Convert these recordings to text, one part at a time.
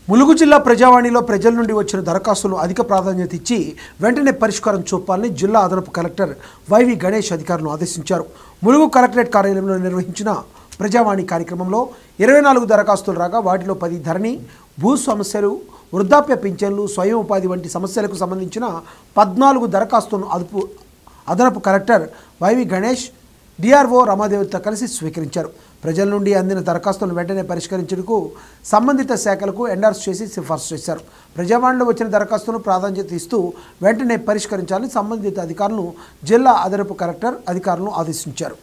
ములుగు జిల్లా ప్రజావాణిలో ప్రజల నుండి వచ్చిన దరఖాస్తులు అధిక ప్రాధాన్యత ఇచ్చి వెంటనే పరిష్కారం చూపాలని జిల్లా అదనపు కలెక్టర్ వైవి గణేష్ అధికారులను ఆదేశించారు ములుగు కలెక్టరేట్ కార్యాలయంలో నిర్వహించిన ప్రజావాణి కార్యక్రమంలో ఇరవై నాలుగు దరఖాస్తులు రాగా వాటిలో పది ధరణి భూ సమస్యలు వృద్ధాప్య పింఛన్లు స్వయం ఉపాధి వంటి సమస్యలకు సంబంధించిన పద్నాలుగు దరఖాస్తులను అదుపు అదనపు కలెక్టర్ వైవి గణేష్ డిఆర్ఓ రమాదేవితో కలిసి స్వీకరించారు ప్రజల నుండి అందిన దరఖాస్తులను వెంటనే పరిష్కరించేందుకు సంబంధిత శాఖలకు ఎండార్స్ చేసి సిఫార్సు చేశారు ప్రజావాణిలో వచ్చిన దరఖాస్తును ప్రాధాన్యత ఇస్తూ వెంటనే పరిష్కరించాలని సంబంధిత అధికారులను జిల్లా అదనపు కలెక్టర్ అధికారులను ఆదేశించారు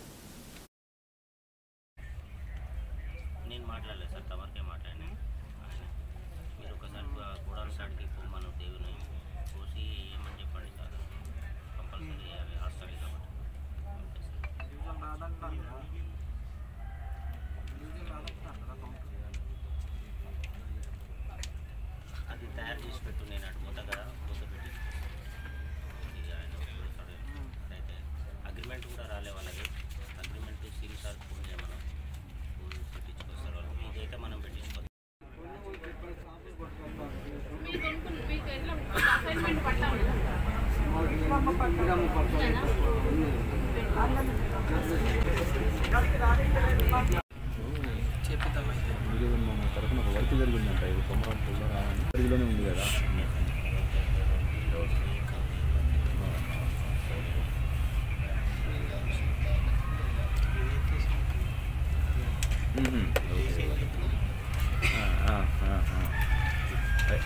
నేను మాట్లాడలేదు సార్ తమరికే మాట్లాడినా ఆయన మీరు ఒకసారి కూడాలి సైడ్కి పొమ్మను దేవుని చూసి ఏమని చెప్పండి సార్ కంపల్సరీ అవి హాస్టల్ కాబట్టి ఓకే సార్ అది తయారు చేసి పెట్టు నేను అటు పోతా కదా పోతా పెట్టి ఇక ఆయన వస్తాడు. అయితే అగ్రిమెంట్ కూడా రాలే వాళ్ళకి అగ్రిమెంట్ సీల్ సార్ ఫోన్ చేయమను ఫోన్ పెట్టించుకొస్తారు వాళ్ళు ఇదైతే మనం పెట్టించుకోవాలి వీడియో మన తరఫున ఒక వర్క్ జరిగిందంట ఇది కొమరం పుల్ల రావని పరిధిలోనే ఉంది కదా మ్మ్. ఓకే. ఆ, ఆ, ఆ, ఆ. అయ్-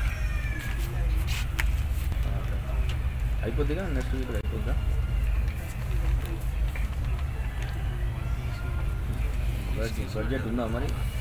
అయిపోద్దిగా నెక్స్ట్ వీక్ అయిపోద్దా బడ్జెట్ బడ్జెట్ ఉందా మరి